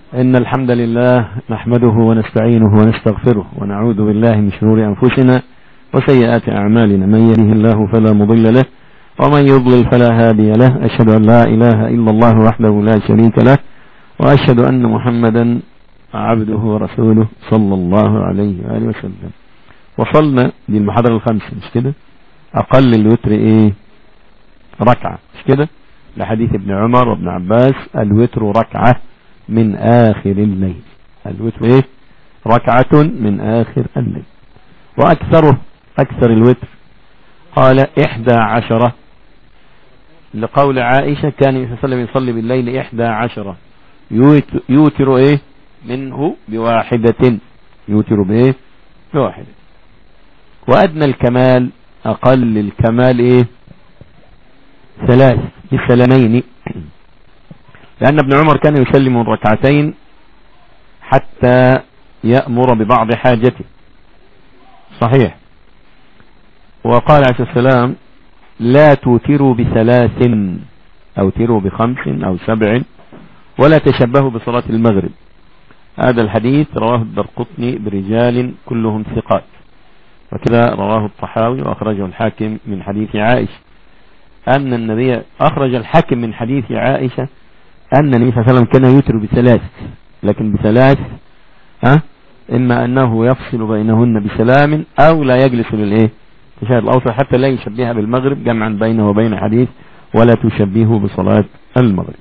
إن الحمد لله نحمده ونستعينه ونستغفره ونعوذ بالله من شرور أنفسنا وسيئات أعمالنا من يهده الله فلا مضل له ومن يضلل فلا هادي له أشهد أن لا إله إلا الله وحده لا شريك له وأشهد أن محمدا عبده ورسوله صلى الله عليه وآله وسلم وصلنا للمحاضرة الخامسة مش كده أقل الوتر إيه ركعة مش كده لحديث ابن عمر وابن عباس الوتر ركعة من آخر الليل الوتر إيه ركعة من آخر الليل وأكثره أكثر الوتر قال إحدى عشرة لقول عائشة كان النبي صلى الله عليه وسلم يصلي بالليل إحدى عشرة يوتر إيه منه بواحدة يوتر بإيه بواحدة وأدنى الكمال أقل الكمال إيه ثلاث بسلمين لأن ابن عمر كان يسلم ركعتين حتى يأمر ببعض حاجته صحيح وقال عليه السلام لا توتروا بثلاث أو تروا بخمس أو سبع ولا تشبهوا بصلاة المغرب هذا الحديث رواه الدرقطني برجال كلهم ثقات وكذا رواه الطحاوي وأخرجه الحاكم من حديث عائشة أن النبي أخرج الحاكم من حديث عائشة أن النبي صلى الله عليه وسلم كان يتر بثلاث لكن بثلاث ها إما أنه يفصل بينهن بسلام أو لا يجلس للإيه تشاهد الأوسط حتى لا يشبهها بالمغرب جمعا بينه وبين حديث ولا تشبهه بصلاة المغرب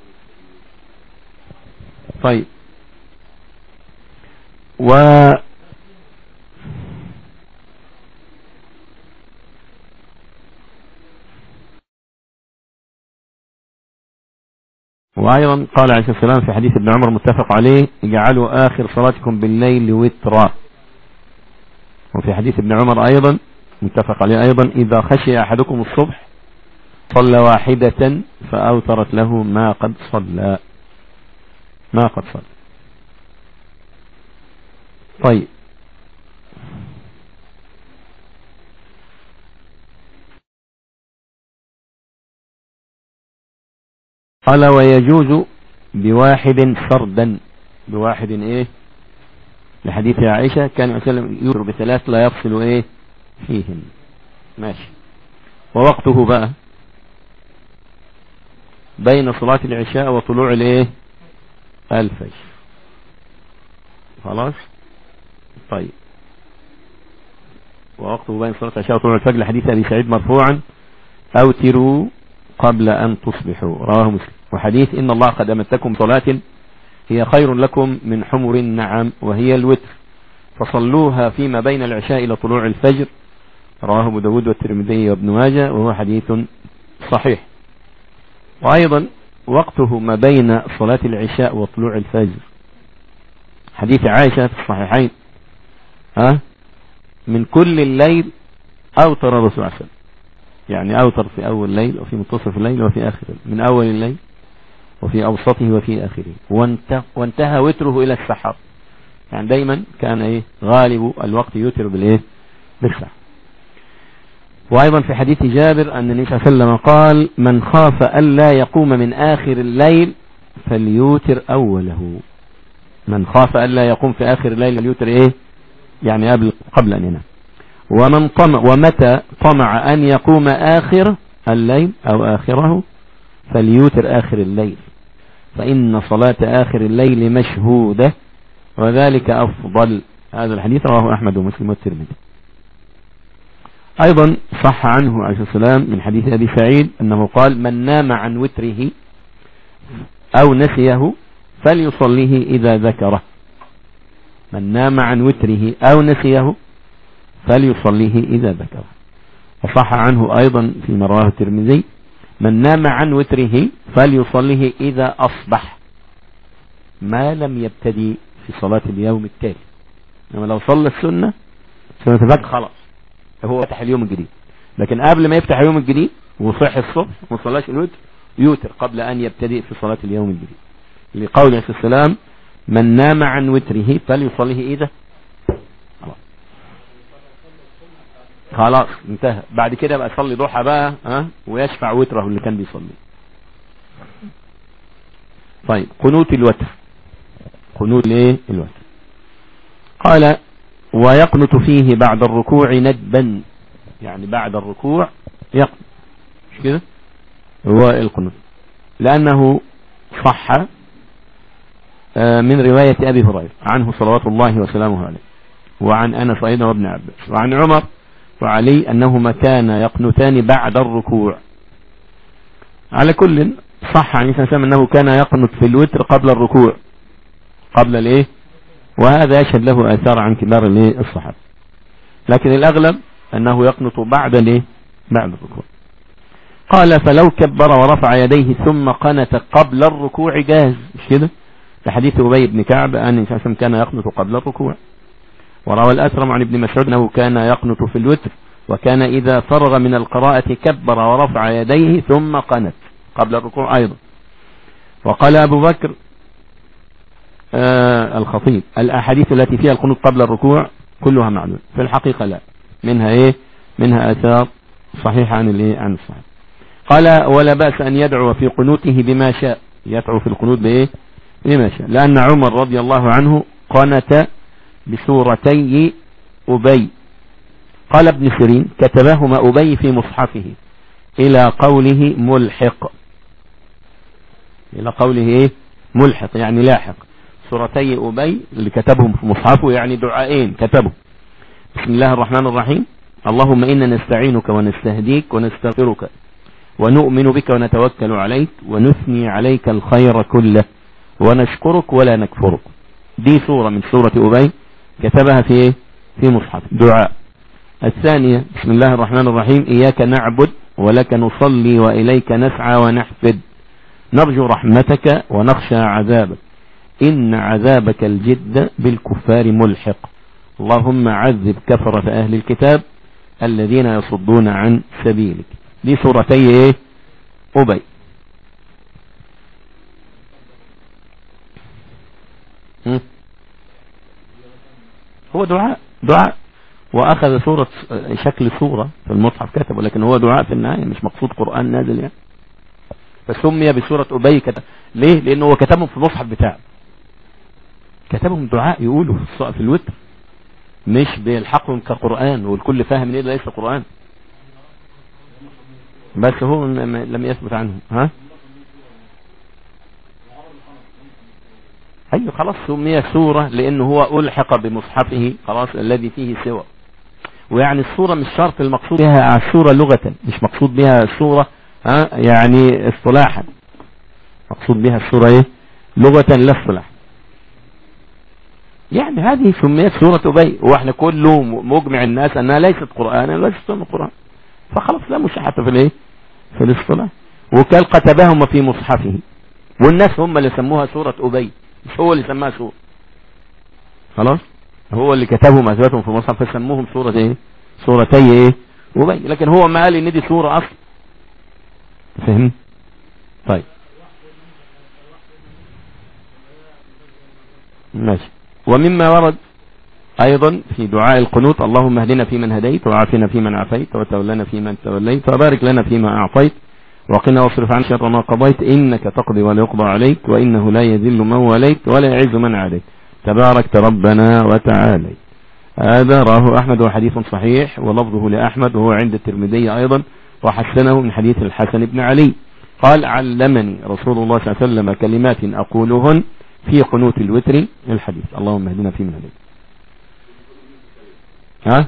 طيب و وأيضا قال عليه الصلاة والسلام في حديث ابن عمر متفق عليه اجعلوا آخر صلاتكم بالليل وترا وفي حديث ابن عمر أيضا متفق عليه أيضا إذا خشي أحدكم الصبح صلى واحدة فأوترت له ما قد صلى ما قد صلى طيب قال ويجوز بواحد فردا بواحد ايه لحديث عائشة كان وسلم يمر بثلاث لا يفصل ايه فيهن ماشي ووقته بقى بين صلاة العشاء وطلوع الايه الفجر خلاص طيب ووقته بين صلاة العشاء وطلوع الفجر لحديث ابي سعيد مرفوعا اوتروا قبل أن تصبحوا رواه مسلم وحديث إن الله قد أمتكم صلاة هي خير لكم من حمر النعم وهي الوتر فصلوها فيما بين العشاء إلى طلوع الفجر رواه ابو داود والترمذي وابن ماجه وهو حديث صحيح وأيضا وقته ما بين صلاة العشاء وطلوع الفجر حديث عائشة في الصحيحين ها من كل الليل أوتر الرسول صلى الله عليه وسلم يعني أوتر في أول الليل وفي منتصف الليل وفي آخر الليل من أول الليل وفي أوسطه وفي آخره وانتهى, وانتهى وتره إلى السحر يعني دايما كان إيه غالب الوقت يوتر بالإيه بالسحر وأيضا في حديث جابر أن النبي صلى الله عليه وسلم قال من خاف ألا يقوم من آخر الليل فليوتر أوله من خاف ألا يقوم في آخر الليل فليوتر إيه يعني قبل قبل أن ينام ومن طمع ومتى طمع أن يقوم آخر الليل أو آخره فليوتر آخر الليل فإن صلاة آخر الليل مشهودة وذلك أفضل هذا الحديث رواه أحمد ومسلم والترمذي أيضا صح عنه عليه السلام من حديث أبي سعيد أنه قال من نام عن وتره أو نسيه فليصليه إذا ذكره من نام عن وتره أو نسيه فليصليه إذا ذكره وصح عنه أيضا في رواه الترمذي من نام عن وتره فليصليه إذا أصبح ما لم يبتدي في صلاة اليوم التالي إنما لو صلى السنة سنة الفجر خلاص هو فتح اليوم الجديد لكن قبل ما يفتح اليوم الجديد وصح الصبح وما صلاش الوتر يوتر قبل أن يبتدئ في صلاة اليوم الجديد لقول عليه السلام من نام عن وتره فليصليه إذا خلاص انتهى بعد كده بقى يصلي ضحى بقى ها ويشفع وتره اللي كان بيصلي طيب قنوت الوتر قنوت الايه الوتر قال ويقنت فيه بعد الركوع ندبا يعني بعد الركوع يقنت مش كده هو القنوت لأنه صح آه، من رواية أبي هريرة عنه صلوات الله وسلامه عليه وعن أنس أيضا وابن عباس وعن عمر وعلي أنهما كان يقنتان بعد الركوع على كل صح عن الإنسان أنه كان يقنت في الوتر قبل الركوع قبل الايه وهذا يشهد له اثار عن كبار الايه الصحابه لكن الاغلب انه يقنط بعد الايه بعد الركوع قال فلو كبر ورفع يديه ثم قنت قبل الركوع جاز مش كده لحديث ابي بن كعب ان الانسان كان يقنط قبل الركوع وروى الاسرم عن ابن مسعود انه كان يقنط في الوتر وكان اذا فرغ من القراءة كبر ورفع يديه ثم قنت قبل الركوع ايضا وقال ابو بكر آه الخطيب الأحاديث التي فيها القنوت قبل الركوع كلها معلومة في الحقيقة لا منها إيه منها أثار صحيحة عن الإيه عن الصحيح قال ولا بأس أن يدعو في قنوته بما شاء يدعو في القنوت بإيه بما شاء لأن عمر رضي الله عنه قنت بسورتي أبي قال ابن سيرين كتبهما أبي في مصحفه إلى قوله ملحق إلى قوله إيه ملحق يعني لاحق سورتي أبي اللي كتبهم في مصحفه يعني دعائين كتبوا بسم الله الرحمن الرحيم اللهم إنا نستعينك ونستهديك ونستغفرك ونؤمن بك ونتوكل عليك ونثني عليك الخير كله ونشكرك ولا نكفرك دي سورة من سورة أبي كتبها في ايه في مصحف دعاء الثانية بسم الله الرحمن الرحيم إياك نعبد ولك نصلي وإليك نسعى ونحفد نرجو رحمتك ونخشى عذابك إن عذابك الجد بالكفار ملحق اللهم عذب كفرة أهل الكتاب الذين يصدون عن سبيلك دي سورتي ايه أبي هو دعاء دعاء واخذ صورة شكل صورة في المصحف كتب ولكن هو دعاء في النهاية مش مقصود قرآن نازل يعني فسمي بسورة أبي كتب ليه لانه هو كتبهم في المصحف بتاعه كتبهم دعاء يقولوا في الوتر مش بيلحقهم كقرآن والكل فاهم ان ليس قرآن بس هو لم يثبت عنه ها ايوه خلاص سمي سورة لانه هو الحق بمصحفه خلاص الذي فيه سوى ويعني الصورة مش شرط المقصود بها الصورة لغة مش مقصود بها الصورة ها يعني اصطلاحا مقصود بها الصورة ايه لغة لا اصطلاح يعني هذه سميت سورة أبي واحنا كله مجمع الناس انها ليست قرآنا ليست سنة قرآن فخلاص لا مشاحة في الايه في الاصطلاح وكان كتبهم في مصحفه والناس هم اللي سموها سورة أبي مش هو اللي سماها سورة خلاص هو اللي كتبهم اثبتهم في مصحف فسموهم سورة ايه سورتي ايه أبي لكن هو ما قال ان دي سورة اصلا فهم طيب ماشي ومما ورد أيضا في دعاء القنوت اللهم اهدنا فيمن هديت وعافنا فيمن عافيت وتولنا فيمن توليت وبارك لنا فيما أعطيت وقنا واصرف عن شر ما قضيت إنك تقضي ولا يقضى عليك وإنه لا يذل من وليت ولا يعز من عليك تبارك ربنا وتعالى هذا راه أحمد وحديث صحيح ولفظه لأحمد وهو عند الترمذي أيضا وحسنه من حديث الحسن بن علي قال علمني رسول الله صلى الله عليه وسلم كلمات أقولهن في قنوت الوتر الحديث اللهم اهدنا في من هديت ها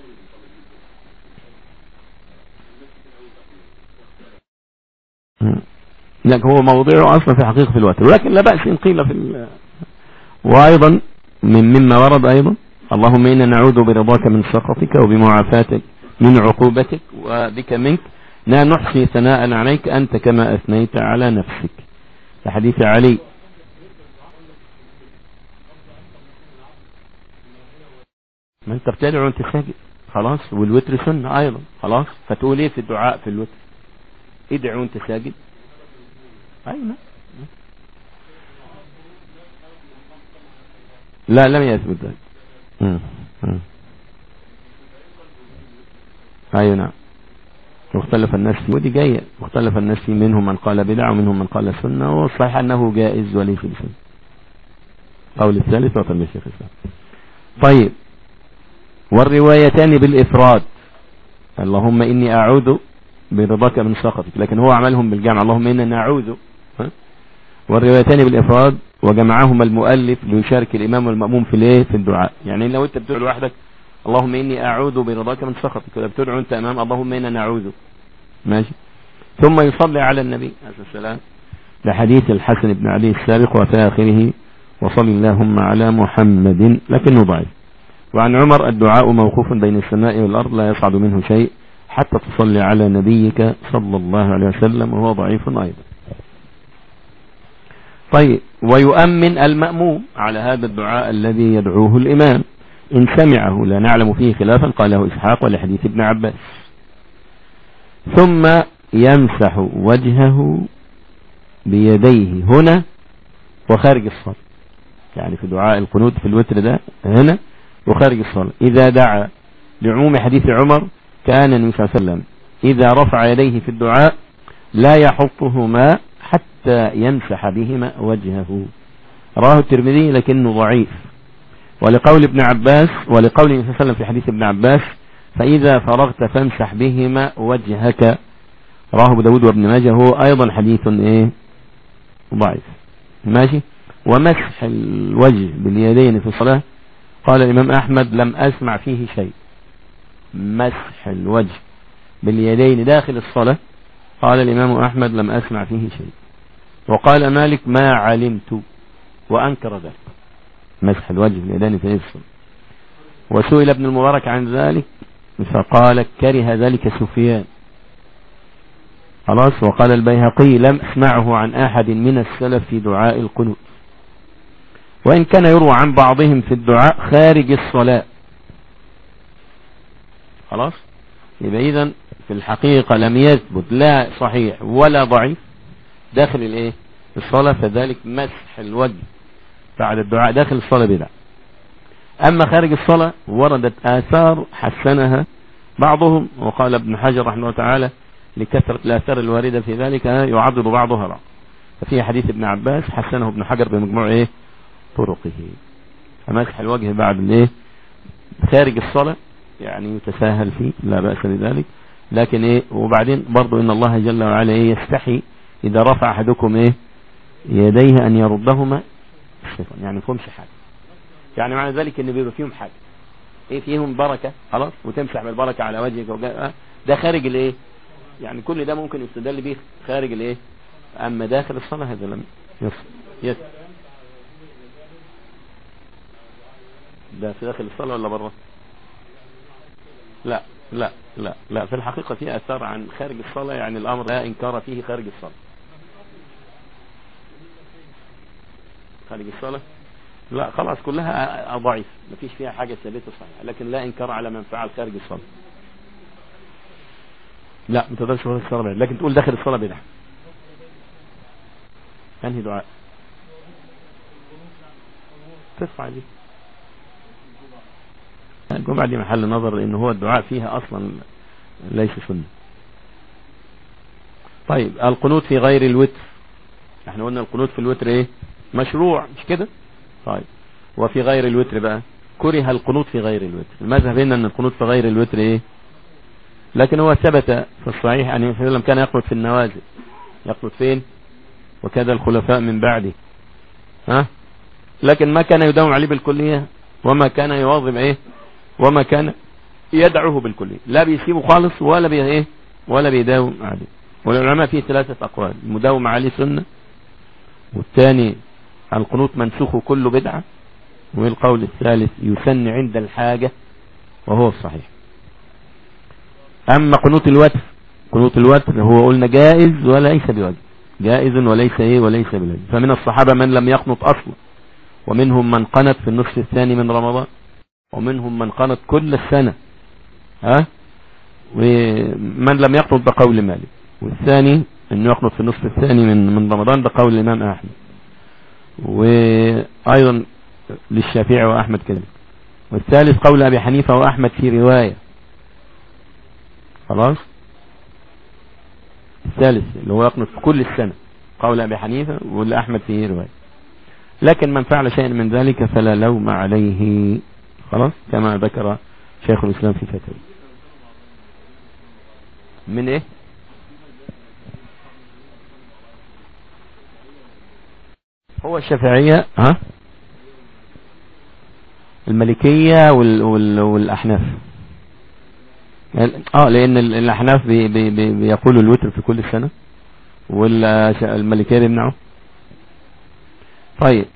لكن هو موضعه اصلا في حقيقة في الوتر ولكن لا بأس ان قيل في ال... وايضا من مما ورد ايضا اللهم انا نعوذ برضاك من سخطك وبمعافاتك من عقوبتك وبك منك لا نحصي ثناء عليك انت كما اثنيت على نفسك لحديث علي ما انت بتدعو وانت ساجد خلاص والوتر سنة ايضا خلاص فتقول ايه في الدعاء في الوتر ادعو وانت ساجد ايوه لا لم يثبت ذلك ايوه نعم واختلف الناس فيه ودي جاية واختلف الناس فيه منهم من قال بدع ومنهم من قال سنة والصحيح انه جائز وليس بسنة قول الثالث وطن الشيخ الإسلام طيب والروايتان بالإفراد اللهم إني أعوذ برضاك من سخطك لكن هو عملهم بالجمع اللهم إنا نعوذ والروايتان بالإفراد وجمعهما المؤلف ليشارك الإمام والمأموم في الايه في الدعاء يعني لو أنت بتدعو لوحدك اللهم إني أعوذ برضاك من سخطك كده بتدعو أنت أمام اللهم إنا نعوذ ماشي ثم يصلي على النبي عليه السلام لحديث الحسن بن علي السابق وفي آخره وصل اللهم على محمد لكنه ضعيف وعن عمر الدعاء موقوف بين السماء والأرض لا يصعد منه شيء حتى تصلي على نبيك صلى الله عليه وسلم وهو ضعيف أيضا طيب ويؤمن المأموم على هذا الدعاء الذي يدعوه الإمام إن سمعه لا نعلم فيه خلافا قاله إسحاق ولحديث ابن عباس ثم يمسح وجهه بيديه هنا وخارج الصلاة يعني في دعاء القنوت في الوتر ده هنا وخارج الصلاة إذا دعا لعموم حديث عمر كان النبي صلى الله عليه وسلم إذا رفع يديه في الدعاء لا يحطهما حتى يمسح بهما وجهه راه الترمذي لكنه ضعيف ولقول ابن عباس ولقول النبي صلى الله عليه وسلم في حديث ابن عباس فإذا فرغت فامسح بهما وجهك راه ابو داود وابن ماجه هو أيضا حديث إيه ضعيف ماشي ومسح الوجه باليدين في الصلاة قال الإمام أحمد لم أسمع فيه شيء مسح الوجه باليدين داخل الصلاة قال الإمام أحمد لم أسمع فيه شيء وقال مالك ما علمت وأنكر ذلك مسح الوجه باليدين في الصلاة وسئل ابن المبارك عن ذلك فقال كره ذلك سفيان خلاص وقال البيهقي لم اسمعه عن أحد من السلف في دعاء القنوت وإن كان يروى عن بعضهم في الدعاء خارج الصلاة خلاص يبقى إذن في الحقيقة لم يثبت لا صحيح ولا ضعيف داخل الايه الصلاة فذلك مسح الوجه بعد الدعاء داخل الصلاة بدع أما خارج الصلاة وردت آثار حسنها بعضهم وقال ابن حجر رحمه الله تعالى لكثرة الآثار الواردة في ذلك يعضد بعضها بعض ففي حديث ابن عباس حسنه ابن حجر بمجموع ايه طرقه فمسح الوجه بعد الايه خارج الصلاة يعني يتساهل فيه لا بأس بذلك لكن ايه وبعدين برضو ان الله جل وعلا ايه يستحي اذا رفع احدكم ايه يديه ان يردهما الشيطان يعني فهمش حاجة يعني معنى ذلك ان بيبقى فيهم حاجة ايه فيهم بركة خلاص وتمسح بالبركة على وجهك وجه ده خارج الايه يعني كل ده ممكن يستدل به خارج الايه اما داخل الصلاة هذا لم يصل يس ده في داخل الصلاة ولا بره لا لا لا لا في الحقيقة في اثار عن خارج الصلاة يعني الامر لا انكار فيه خارج الصلاة خارج الصلاة لا خلاص كلها ضعيف مفيش فيها حاجة ثابتة صحيحة لكن لا انكار على من فعل خارج الصلاة لا ما تقدرش تقول الصلاة بدعة لكن تقول داخل الصلاة بدعة انهي دعاء ترفع دي الجمعة دي محل نظر لان هو الدعاء فيها اصلا ليس سنة طيب القنوت في غير الوتر احنا قلنا القنوت في الوتر ايه مشروع مش كده طيب وفي غير الوتر بقى كره القنوت في غير الوتر المذهب هنا ان القنوت في غير الوتر ايه لكن هو ثبت في الصحيح ان النبي صلى كان يقنط في النوازل يقنط فين وكذا الخلفاء من بعده ها لكن ما كان يداوم عليه بالكلية وما كان يواظب ايه وما كان يدعوه بالكلية لا بيسيبه خالص ولا بي ايه ولا بيداوم عليه والعلماء فيه ثلاثة اقوال المداوم عليه سنة والثاني القنوط منسوخ كل بدعة والقول الثالث يسن عند الحاجة وهو الصحيح اما قنوط الوتر قنوط الوتر هو قلنا جائز وليس بواجب جائز وليس ايه وليس بواجب فمن الصحابة من لم يقنط اصلا ومنهم من قنط في النصف الثاني من رمضان ومنهم من قنط كل السنة ها ومن لم يقنط بقول مالك والثاني انه يقنط في النصف الثاني من من رمضان بقول الامام احمد وايضا للشافعي واحمد كذلك والثالث قول ابي حنيفة واحمد في رواية خلاص الثالث اللي هو يقنط في كل السنة قول ابي حنيفة والاحمد في رواية لكن من فعل شيئا من ذلك فلا لوم عليه خلاص كما ذكر شيخ الإسلام في فتوى من ايه هو الشافعية ها الملكية وال وال والأحناف اه لأن الأحناف بي بي بي بيقولوا الوتر في كل سنة والملكية بيمنعوا طيب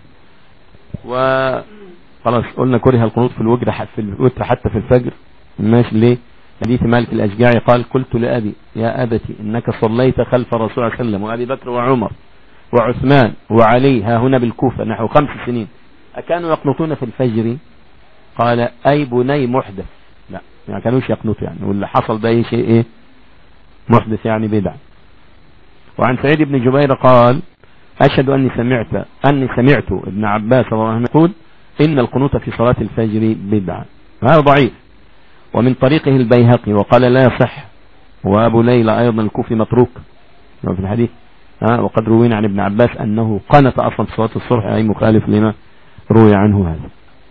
وخلاص قلنا كره القنوط في الوجر في الوتر حتى في الفجر ماشي ليه حديث مالك الأشجاعي قال قلت لأبي يا أبتي إنك صليت خلف رسول الله صلى الله عليه وسلم وأبي بكر وعمر وعثمان وعلي ها هنا بالكوفة نحو خمس سنين أكانوا يقنطون في الفجر قال أي بني محدث لا ما يعني كانوش يقنطوا يعني واللي حصل ده شيء إيه محدث يعني بدع وعن سعيد بن جبير قال أشهد أني سمعت أني سمعت ابن عباس رضي الله عنه يقول إن القنوط في صلاة الفجر بدعة هذا ضعيف ومن طريقه البيهقي وقال لا يصح وأبو ليلى أيضا الكوفي متروك في الحديث ها وقد روينا عن ابن عباس أنه قنت أصلا في صلاة الصبح أي مخالف لما روي عنه هذا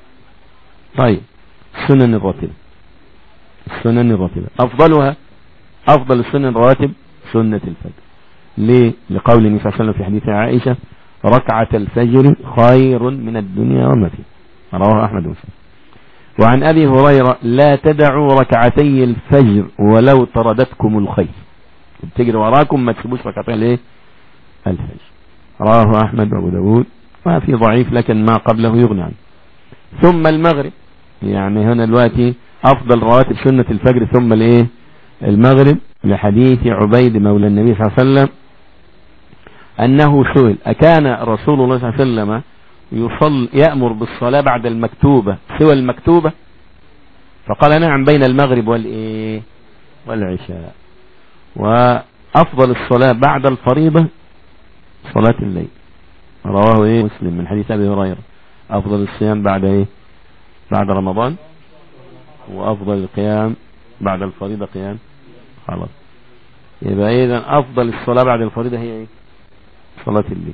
طيب السنن الراتبة السنن الراتبة أفضلها أفضل السنن الرواتب سنة الفجر ليه لقول النبي صلى الله عليه وسلم في حديث عائشة ركعة الفجر خير من الدنيا وما فيه رواه أحمد وسلم وعن أبي هريرة لا تدعوا ركعتي الفجر ولو طردتكم الخير تجري وراكم ما تسيبوش ركعتين الايه الفجر رواه أحمد وأبو داود ما في ضعيف لكن ما قبله يغني عنه ثم المغرب يعني هنا دلوقتي أفضل رواتب سنة الفجر ثم الايه المغرب لحديث عبيد مولى النبي صلى الله عليه وسلم أنه سئل أكان رسول الله صلى الله عليه وسلم يصل يأمر بالصلاة بعد المكتوبة سوى المكتوبة فقال نعم بين المغرب والإيه والعشاء وأفضل الصلاة بعد الفريضة صلاة الليل رواه إيه مسلم من حديث أبي هريرة أفضل الصيام بعد إيه بعد رمضان وأفضل القيام بعد الفريضة قيام خلاص يبقى إذا أفضل الصلاة بعد الفريضة هي إيه صلاة الليل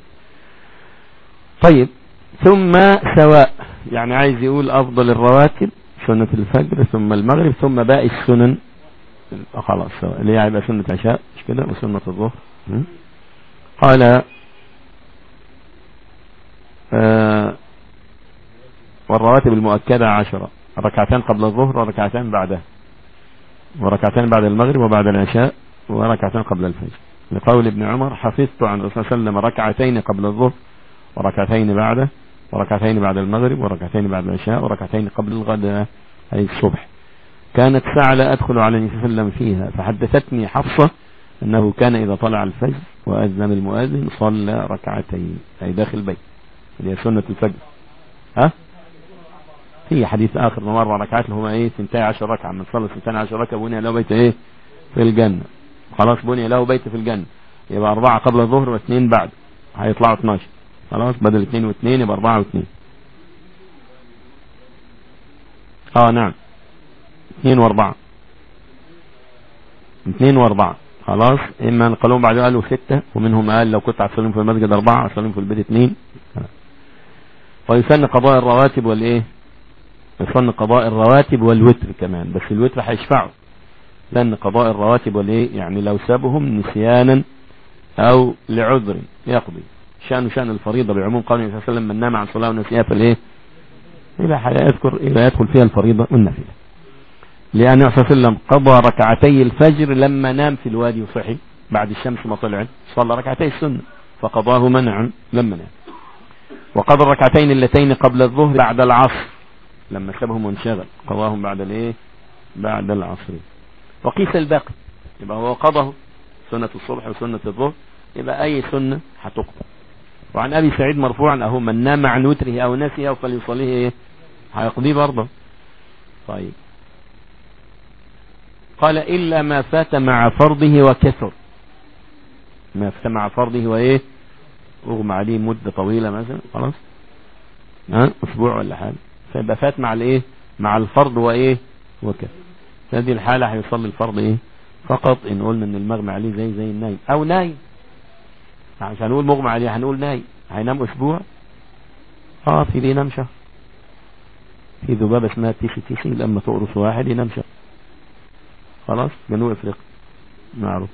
طيب ثم سواء يعني عايز يقول أفضل الرواتب سنة الفجر ثم المغرب ثم باقي السنن خلاص سواء اللي هيبقى سنة عشاء مش كده وسنة الظهر قال آه والرواتب المؤكدة عشرة ركعتين قبل الظهر وركعتين بعده وركعتين بعد المغرب وبعد العشاء وركعتين قبل الفجر لقول ابن عمر حفظت عن الرسول صلى الله عليه وسلم ركعتين قبل الظهر وركعتين بعده وركعتين بعد المغرب وركعتين بعد العشاء وركعتين قبل الغداء أي الصبح كانت ساعة لا أدخل على النبي صلى الله عليه وسلم فيها فحدثتني حفصة أنه كان إذا طلع الفجر وأذن المؤذن صلى ركعتين أي داخل البيت اللي هي سنة الفجر ها في حديث آخر من أربع ركعات هما إيه 12 ركعة من صلى 12 ركعة بني له بيت إيه في الجنة خلاص بني له بيت في الجنة يبقى أربعة قبل الظهر واثنين بعد هيطلعوا 12 خلاص بدل اثنين واثنين يبقى أربعة واثنين اه نعم اثنين واربعة اثنين واربعة خلاص اما نقلهم بعد قالوا ستة ومنهم قال لو كنت هتصليهم في المسجد اربعة هتصليهم في البيت اثنين ويسن قضاء الرواتب والايه يسن قضاء الرواتب والوتر كمان بس الوتر هيشفعوا لان قضاء الرواتب والايه يعني لو سابهم نسيانا او لعذر يقضي شأن شأن الفريضة بعموم قول النبي صلى الله عليه وسلم من نام عن صلاة ونسيها فالايه يبقى يذكر يبقى يدخل فيها الفريضة والنافلة لأن النبي صلى الله عليه وسلم قضى ركعتي الفجر لما نام في الوادي وصحي بعد الشمس ما طلعت صلى ركعتي السنة فقضاه منعا لما نام وقضى الركعتين اللتين قبل الظهر بعد العصر لما سابهم وانشغل قضاهم بعد الايه بعد العصر وقيس الباقي يبقى هو قضاه سنة الصبح وسنة الظهر يبقى أي سنة هتقضى وعن أبي سعيد مرفوعا أهو من نام عن وتره أو نسيه فليصليه إيه هيقضيه برضه طيب قال إلا ما فات مع فرضه وكثر ما فات مع فرضه وإيه أغمى عليه مدة طويلة مثلا خلاص ها أسبوع ولا حاجة فيبقى فات مع الإيه مع الفرض وإيه وكثر في هذه الحالة هيصلي الفرض إيه فقط إن قلنا إن المغمى عليه زي زي النايم أو نايم مش هنقول مغمى عليه هنقول نايم هينام اسبوع اه في بينام شهر في ذبابة اسمها تيسي تيسي لما تقرص واحد ينام شهر خلاص جنوب افريقيا معروف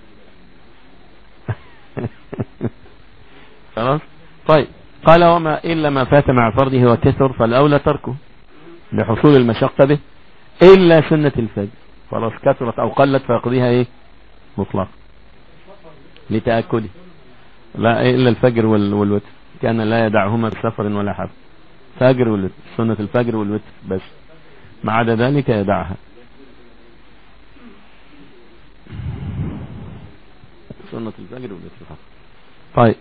خلاص طيب قال وما إلا ما فات مع فرضه وكثر فالأولى تركه لحصول المشقة به إلا سنة الفجر خلاص كثرت أو قلت فيقضيها إيه مطلق لتأكده لا إلا الفجر وال- والوتر كان لا يدعهما بسفر ولا حفر فجر والوتر سنة الفجر والوتر بس ما عدا ذلك يدعها سنة الفجر والوتر فقط طيب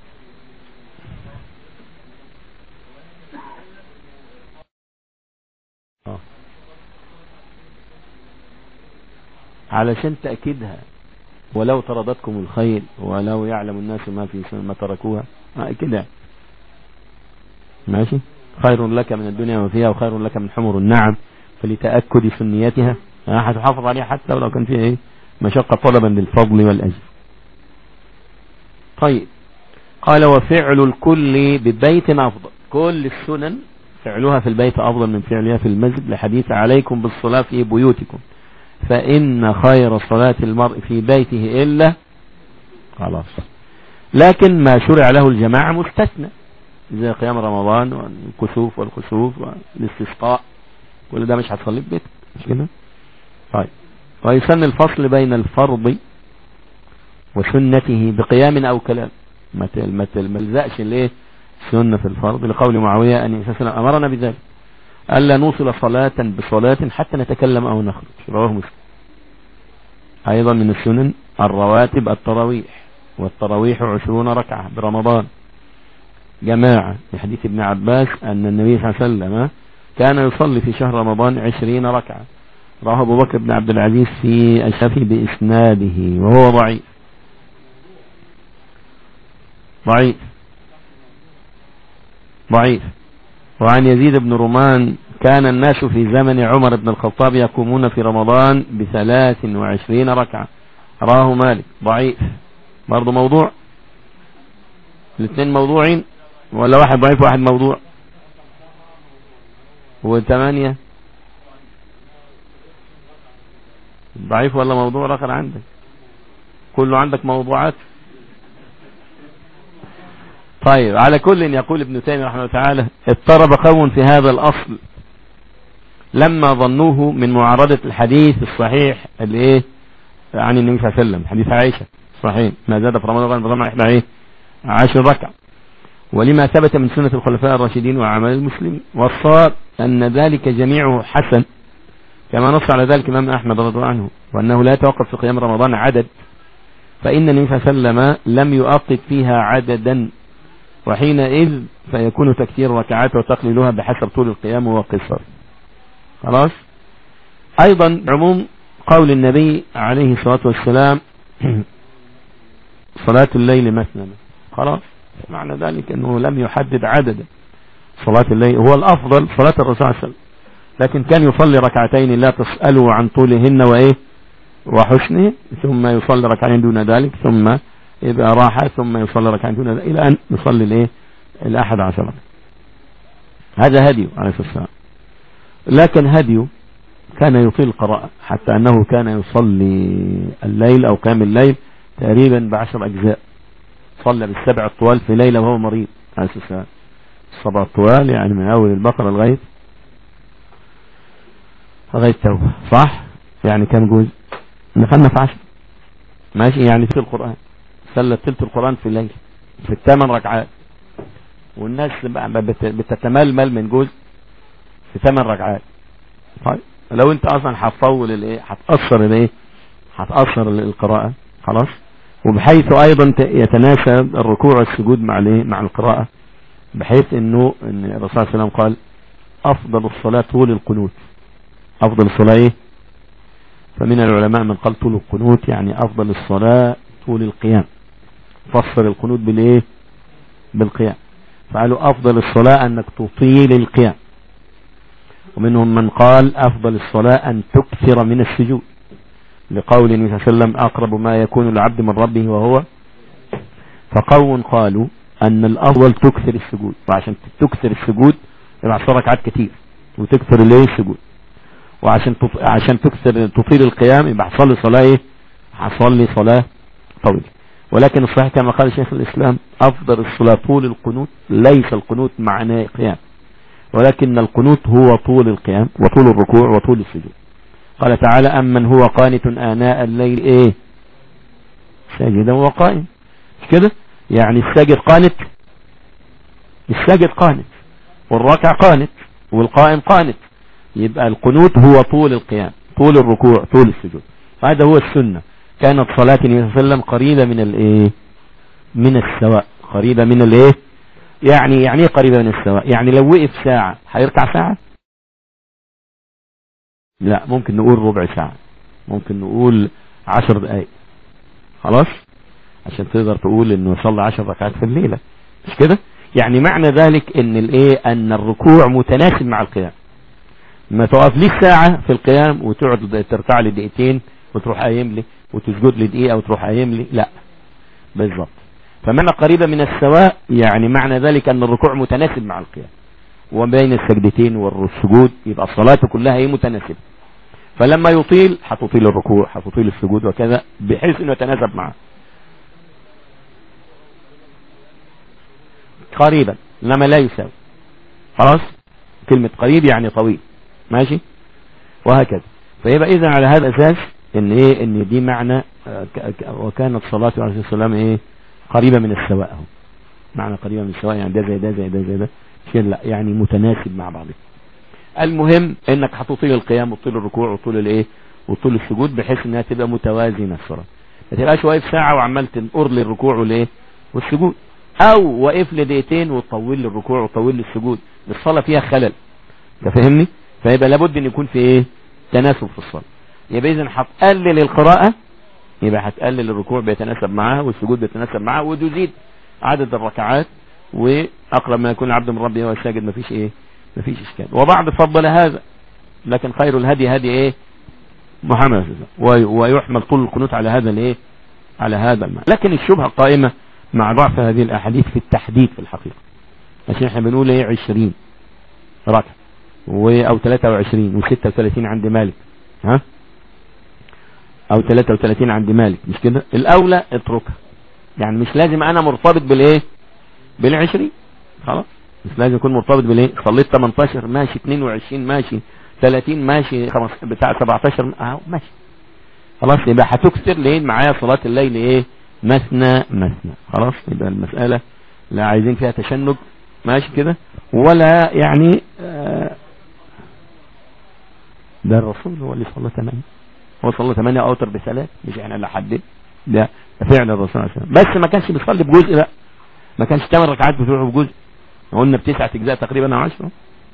آه. علشان تأكيدها ولو طردتكم الخيل ولو يعلم الناس ما في سن- ما تركوها آه كده ماشي خير لك من الدنيا وما فيها وخير لك من حمر النعم فلتأكد سنيتها آه، هتحافظ عليها حتى ولو كان فيها ايه مشقة طلبا للفضل والأجر طيب قال وفعل الكل ببيت أفضل كل السنن فعلها في البيت أفضل من فعلها في المسجد لحديث عليكم بالصلاة في بيوتكم فإن خير صلاة المرء في بيته إلا خلاص لكن ما شرع له الجماعة مستثنى زي قيام رمضان والكسوف والخسوف والاستسقاء كل ده مش هتصلي في بيتك مش كده طيب ويسن الفصل بين الفرض وسنته بقيام أو كلام ما ت- ما ت- ما تلزقش الايه سنة في الفرض لقول معاوية أن النبي صلى الله عليه وسلم أمرنا بذلك ألا نوصل صلاة بصلاة حتى نتكلم أو نخرج رواه مسلم أيضا من السنن الرواتب التراويح والتراويح عشرون ركعة برمضان جماعة في حديث ابن عباس أن النبي صلى الله عليه وسلم كان يصلي في شهر رمضان عشرين ركعة رواه أبو بكر بن عبد العزيز في الشافعي بإسناده وهو ضعيف ضعيف ضعيف وعن يزيد بن رومان كان الناس في زمن عمر بن الخطاب يقومون في رمضان بثلاث وعشرين ركعة راه مالك ضعيف برضه موضوع الاثنين موضوعين ولا واحد ضعيف واحد موضوع وثمانية ضعيف ولا موضوع اخر عندك كله عندك موضوعات طيب على كل يقول ابن تيمية رحمه الله تعالى اضطرب قوم في هذا الأصل لما ظنوه من معارضة الحديث الصحيح اللي ايه عن النبي صلى الله عليه وسلم حديث عائشة صحيح ما زاد في رمضان رمضان احدى ايه عشر ركع ولما ثبت من سنة الخلفاء الراشدين وأعمال المسلمين والصواب أن ذلك جميعه حسن كما نص على ذلك الإمام أحمد رضي الله عنه وأنه لا يتوقف في قيام رمضان عدد فإن النبي صلى الله عليه وسلم لم يؤقت فيها عددا وحينئذ فيكون تكثير ركعات وتقليلها بحسب طول القيام وقصر خلاص أيضا عموم قول النبي عليه الصلاة والسلام صلاة الليل مثنى خلاص معنى ذلك أنه لم يحدد عددا صلاة الليل هو الأفضل صلاة الرسول صلى الله عليه وسلم لكن كان يصلي ركعتين لا تسألوا عن طولهن وإيه وحسنه ثم يصلي ركعتين دون ذلك ثم إذا راح ثم يصلي ركعتين دون ذلك إلى أن يصلي الإيه الأحد عشر هذا هدي عليه الصلاة والسلام لكن هديه كان يطيل القراءة حتى أنه كان يصلي الليل أو قيام الليل تقريبا بعشر أجزاء صلى بالسبع الطوال في ليلة وهو مريض عليه الصلاة والسلام السبع الطوال يعني من أول البقرة لغاية لغاية توبة صح يعني كم جزء دخلنا في عشر ماشي يعني في القرآن صلى تلت القرآن في الليل في الثمان ركعات والناس بقى بت- بتتململ من جزء في ثمان ركعات طيب لو انت اصلا هتطول الايه هتأثر الايه هتأثر القراءة خلاص وبحيث ايضا ت- يتناسب الركوع والسجود مع الايه مع القراءة بحيث انه ان الرسول صلى الله عليه وسلم قال افضل الصلاة طول القنوت افضل الصلاة ايه فمن العلماء من قال طول القنوت يعني افضل الصلاة طول القيام فسر القنوت بالايه بالقيام فقالوا افضل الصلاة انك تطيل القيام ومنهم من قال افضل الصلاة ان تكثر من السجود لقول النبي صلى الله عليه وسلم اقرب ما يكون العبد من ربه وهو فقوم قالوا ان الافضل تكثر السجود وعشان تكثر السجود يبقى ركعات كتير وتكثر الايه السجود وعشان تط... عشان تكثر تطيل القيام يبقى حصل صلاه ايه حصل صلاه طويله ولكن الصحيح كما قال شيخ الاسلام افضل الصلاه طول القنوت ليس القنوت معناه قيام ولكن القنوت هو طول القيام وطول الركوع وطول السجود قال تعالى أمن هو قانت آناء الليل إيه ساجدا وقائم مش كده يعني الساجد قانت الساجد قانت والراكع قانت والقائم قانت يبقى القنوت هو طول القيام طول الركوع طول السجود هذا هو السنة كانت صلاة النبي صلى الله عليه وسلم قريبة من الايه من السواء قريبة من الايه يعني يعني ايه قريبة من السواء يعني لو وقف ساعة هيركع ساعة لا ممكن نقول ربع ساعة ممكن نقول عشر دقايق خلاص عشان تقدر تقول انه صلى عشر ركعات في الليلة مش كده يعني معنى ذلك ان الايه ان الركوع متناسب مع القيام ما توقف ليك ساعة في القيام وتقعد تركع لي دقيقتين وتروح قايم لي وتسجد لي دقيقة وتروح قايم لي لا بالظبط فمعنى قريبة من السواء يعني معنى ذلك ان الركوع متناسب مع القيام وبين السجدتين والسجود يبقى الصلاة كلها هي متناسبة فلما يطيل هتطيل الركوع هتطيل السجود وكذا بحيث انه يتناسب معه قريبا انما لا يساوي خلاص كلمة قريب يعني طويل ماشي وهكذا فيبقى اذا على هذا الاساس ان ايه ان دي معنى وكانت صلاة عليه السلام ايه قريبة من السواء اهو معنى قريبة من السواء يعني ده زي ده زي ده زي ده لا يعني متناسب مع بعضه المهم انك هتطيل القيام وطول الركوع وطول الايه وطول السجود بحيث انها تبقى متوازنه الصلاه ما تبقاش واقف ساعه وعمال تنقر لي الركوع والايه والسجود او واقف لي دقيقتين وتطول لي الركوع وتطول لي السجود الصلاه فيها خلل انت فاهمني فيبقى لابد ان يكون في ايه تناسب في الصلاه يبقى اذا هتقلل القراءه يبقى هتقلل الركوع بيتناسب معاها والسجود بيتناسب معاها وتزيد عدد الركعات واقرب ما يكون العبد من ربه وهو ساجد مفيش ايه مفيش اشكال وبعض فضل هذا لكن خير الهدي هدي ايه محمد ويحمل طول القنوت على هذا الايه على هذا المعنى لكن الشبهه قائمه مع ضعف هذه الاحاديث في التحديد في الحقيقه عشان احنا بنقول ايه 20 ركعه او 23 و36 عند مالك ها او 33 عند مالك مش كده الاولى اتركها يعني مش لازم انا مرتبط بالايه بالعشرين خلاص مش لازم يكون مرتبط بالايه صليت 18 ماشي 22 ماشي 30 ماشي خمس بتاع 17 اهو ماشي خلاص يبقى هتكثر ليه معايا صلاة الليل ايه مثنى مثنى خلاص يبقى المسألة لا عايزين فيها تشنج ماشي كده ولا يعني آه ده الرسول هو اللي صلى 8 هو صلى 8 اوتر بثلاث مش احنا اللي حدد لا فعلا الرسول عليه الصلاه بس ما كانش بيصلي بجزء بقى ما كانش 8 ركعات بتروحوا بجزء قلنا بتسعة اجزاء تقريبا او 10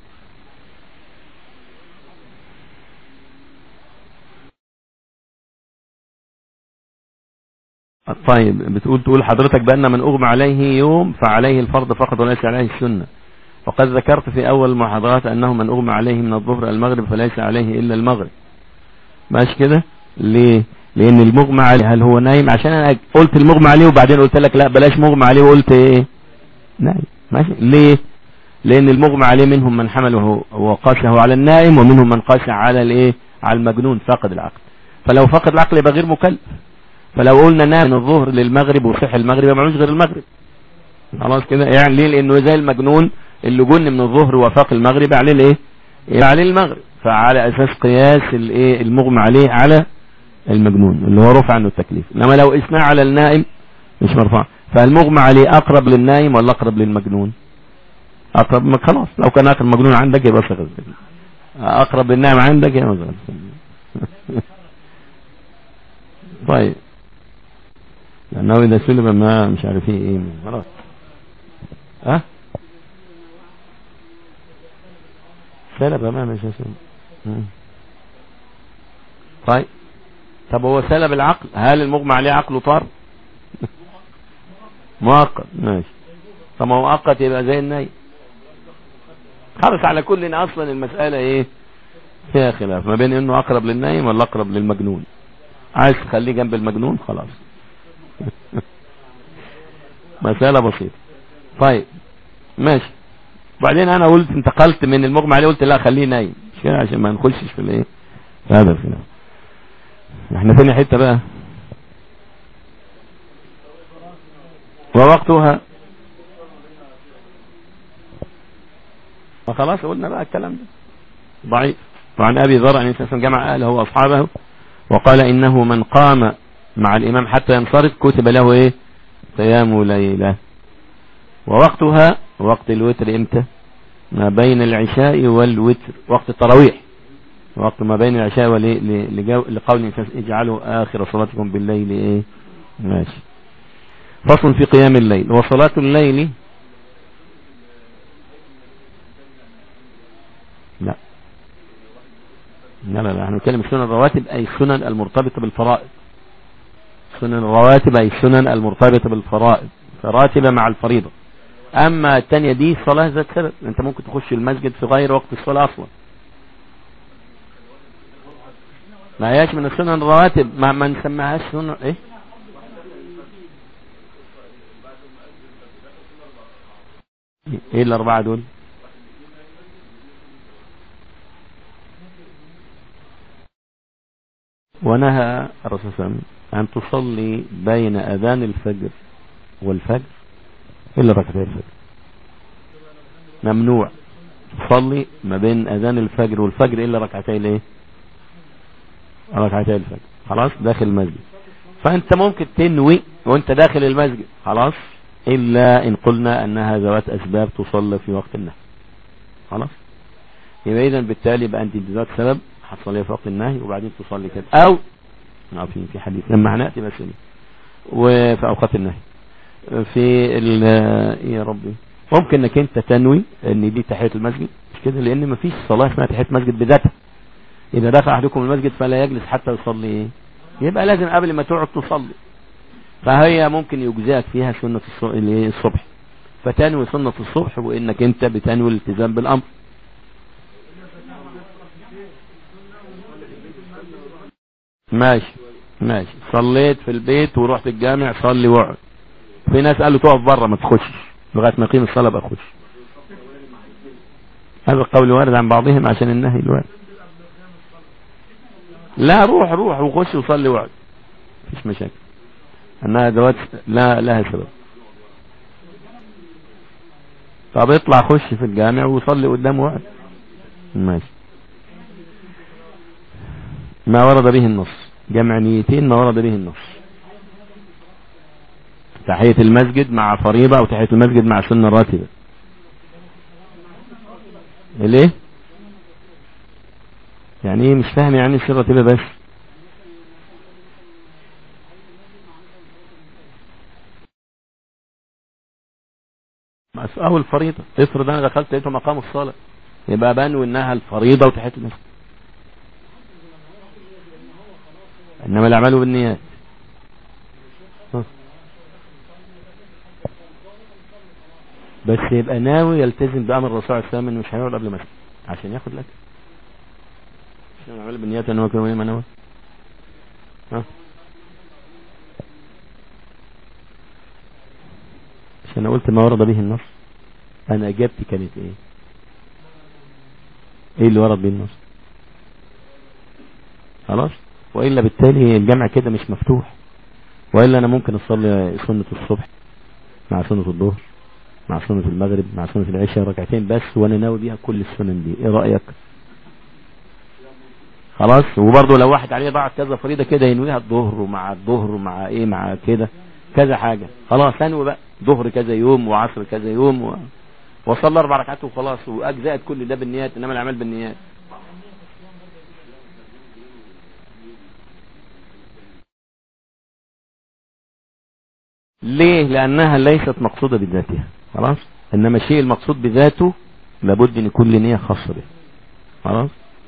طيب بتقول تقول حضرتك بأن من أغمى عليه يوم فعليه الفرض فقط وليس عليه السنة وقد ذكرت في أول المحاضرات أنه من أغمى عليه من الظهر المغرب فليس عليه إلا المغرب ماشي كده ليه لأن المغمى عليه هل هو نايم عشان أنا قلت المغمى عليه وبعدين قلت لك لا بلاش مغمى عليه وقلت إيه نايم ماشي ليه لأن المغمى عليه منهم من حمله وقاسه على النائم ومنهم من قاسه على الإيه على المجنون فاقد العقل فلو فقد العقل يبقى غير مكلف فلو قلنا نام من الظهر للمغرب وصح المغرب ما معوش غير المغرب خلاص كده يعني ليه لانه زي المجنون اللي جن من الظهر وفاق المغرب عليه الايه عليه المغرب فعلى اساس قياس الايه المغمى عليه على المجنون اللي هو رفع عنه التكليف انما لو اسمع على النائم مش مرفوع فالمغمى عليه اقرب للنائم ولا اقرب للمجنون اقرب ما خلاص لو كان اقرب مجنون عندك يبقى صغر اقرب للنائم عندك يبقى صغر طيب لانه اذا سلب ما مش عارف ايه ايه خلاص ها سلب ما مش سلب طيب طب هو سلب العقل هل المغمى عليه عقله طار مؤقت ماشي طب ما هو مؤقت يبقى زي الناي خلص على كل إن اصلا المسألة ايه فيها خلاف ما بين انه اقرب للنايم ولا اقرب للمجنون عايز تخليه جنب المجنون خلاص مسألة بسيطة طيب ماشي وبعدين انا قلت انتقلت من المغمى عليه قلت لا خليه نايم مش كده عشان ما نخشش في الايه في هذا الخلاف احنا فين حته بقى ووقتها وخلاص قلنا بقى الكلام ده ضعيف وعن ابي ذر عن النبي جمع اهله واصحابه وقال انه من قام مع الامام حتى ينصرف كتب له ايه قيام ليله ووقتها وقت الوتر امتى ما بين العشاء والوتر وقت التراويح وقت ما بين العشاء لقول الإنسان اجعلوا آخر صلاتكم بالليل إيه ماشي فصل في قيام الليل وصلاة الليل لا لا لا لا احنا نتكلم السنن الرواتب أي السنن المرتبطة بالفرائض سنن الرواتب أي السنن المرتبطة بالفرائض فراتبة مع الفريضة أما الثانية دي صلاة ذات سبب أنت ممكن تخش المسجد في غير وقت الصلاة أصلا ما هياش من السنن الرواتب ما, ما نسميهاش سنن ايه ايه الاربعة دول ونهى الرسول صلى الله عليه وسلم ان تصلي بين اذان الفجر والفجر الا ركعتين الفجر ممنوع تصلي ما بين اذان الفجر والفجر الا ركعتين الايه ركعتين الفجر خلاص داخل المسجد فانت ممكن تنوي وانت داخل المسجد خلاص الا ان قلنا انها ذوات اسباب تصلى في وقت النهي خلاص يبقى اذا بالتالي يبقى انت ذات سبب هتصليها في وقت النهي وبعدين تصلي كده او عارفين في حديث لما هناتي بس وفي اوقات النهي في يا ربي ممكن انك انت تنوي ان دي تحيه المسجد مش كده لان مفيش صلاه اسمها تحيه مسجد بذاتها إذا دخل أحدكم المسجد فلا يجلس حتى يصلي يبقى لازم قبل ما تقعد تصلي فهي ممكن يجزاك فيها سنة الصبح فتنوي سنة الصبح وإنك أنت بتنوي الالتزام بالأمر ماشي ماشي صليت في البيت ورحت الجامع صلي واقعد في ناس قالوا تقف بره ما تخشش لغايه ما يقيم الصلاه بقى خش هذا القول وارد عن بعضهم عشان النهي الوارد لا روح روح وخش وصلي وعد مفيش مشاكل انها ادوات لا لها سبب طب اطلع خش في الجامع وصلي قدام وعد ماشي ما ورد به النص جمع نيتين ما ورد به النص تحية المسجد مع فريضة او تحية المسجد مع سنة راتبة ليه يعني ايه مش فاهم يعني السر تبقى بس اول فريضة افرض انا دخلت لقيته مقام الصلاة يبقى بانوا انها الفريضة وتحية المسجد انما الاعمال بالنيات بس يبقى ناوي يلتزم بامر الرسول صلى الله عليه وسلم انه مش هيقعد قبل مسجد عشان ياخد لك عشان اعمل بالنيات ان هو كده ما نوى ها عشان قلت ما ورد به النص انا اجابتي كانت ايه ايه اللي ورد به النص خلاص والا بالتالي الجمع كده مش مفتوح والا انا ممكن اصلي سنة الصبح مع سنة الظهر مع سنة المغرب مع سنة العشاء ركعتين بس وانا ناوي بيها كل السنن دي ايه رأيك خلاص وبرضه لو واحد عليه ضاعت كذا فريضة كده ينويها الظهر ومع الظهر ومع ايه مع كده كذا حاجة خلاص انوي بقى ظهر كذا يوم وعصر كذا يوم و... وصلى اربع ركعات وخلاص واجزاءت كل ده بالنيات انما الاعمال بالنيات ليه لانها ليست مقصودة بذاتها خلاص انما الشيء المقصود بذاته لابد ان يكون له نيه خاصه به خلاص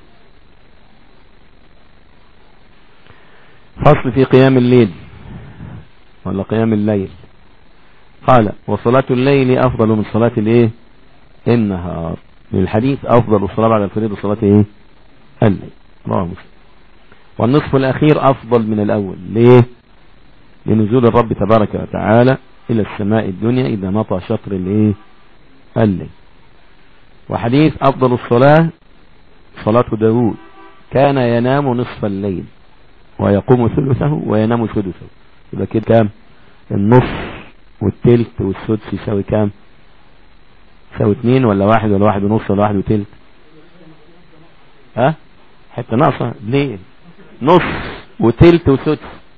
فصل في قيام الليل ولا قيام الليل قال وصلاة الليل أفضل من صلاة الايه النهار للحديث أفضل الصلاة بعد الفريضة صلاة ايه الليل رواه مسلم والنصف الأخير أفضل من الأول ليه لنزول الرب تبارك وتعالى إلى السماء الدنيا إذا مطى شطر الإيه الليل وحديث أفضل الصلاة صلاة داود كان ينام نصف الليل ويقوم ثلثه وينام سدسه يبقى كده كام النص والتلت والسدس يساوي كام يساوي اتنين ولا واحد ولا واحد ونص ولا واحد وتلت ها حتى ناقصة ليه نص وتلت وسدس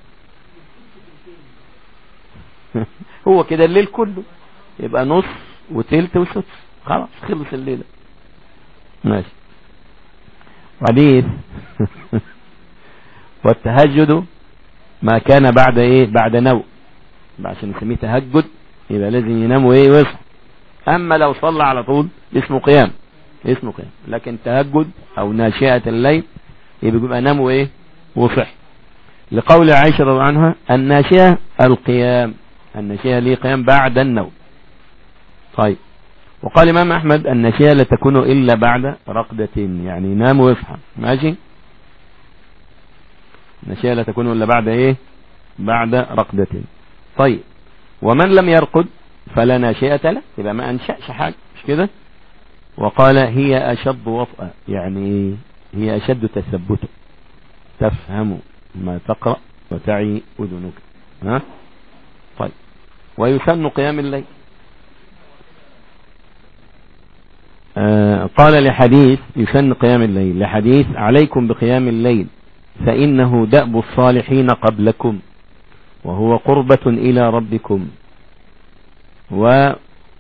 هو كده الليل كله يبقى نص وتلت وسدس خلاص خلص الليلة ماشي حديث والتهجد ما كان بعد ايه بعد نوم عشان نسميه تهجد يبقى لازم ينام وايه ويصحى اما لو صلى على طول اسمه قيام اسمه قيام لكن تهجد او ناشئة الليل يبقى يبقى نام وايه وصح لقول عائشة رضي عنها الناشئة القيام الناشئة ليه قيام بعد النوم طيب وقال امام احمد الناشئة لا تكون الا بعد رقدة يعني ينام ويصحى ماشي الناشئة لا تكون الا بعد ايه بعد رقدة طيب ومن لم يرقد فلا ناشئة له يبقى ما انشأش حاجة مش كده وقال هي اشد وطأ يعني هي اشد تثبتا تفهم ما تقرأ وتعي اذنك ها طيب ويسن قيام الليل آه قال لحديث يسن قيام الليل لحديث عليكم بقيام الليل فإنه دأب الصالحين قبلكم وهو قربة إلى ربكم ومكفرة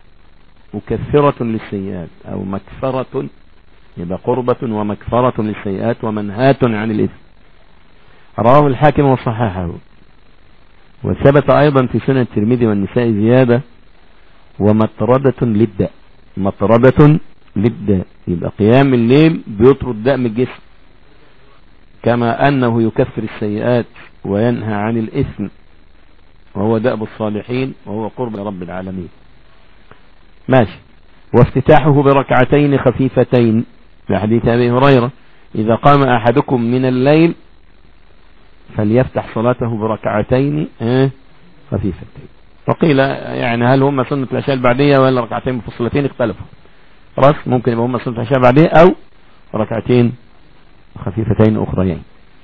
للسيئات أو مكفرة يبقى قربة ومكفرة للسيئات ومنهاة عن الإثم رواه الحاكم وصححه وثبت أيضا في سنة الترمذي والنساء زيادة ومطردة للداء مطردة للداء يبقى قيام الليل بيطرد داء من الجسم كما أنه يكفر السيئات وينهى عن الإثم وهو دأب الصالحين وهو قرب رب العالمين ماشي وافتتاحه بركعتين خفيفتين لحديث أبي هريرة إذا قام أحدكم من الليل فليفتح صلاته بركعتين خفيفتين وقيل يعني هل هم سنة العشاء البعدية ولا ركعتين مفصلتين اختلفوا خلاص ممكن يبقى هم سنة العشاء البعدية أو ركعتين خفيفتين أخريين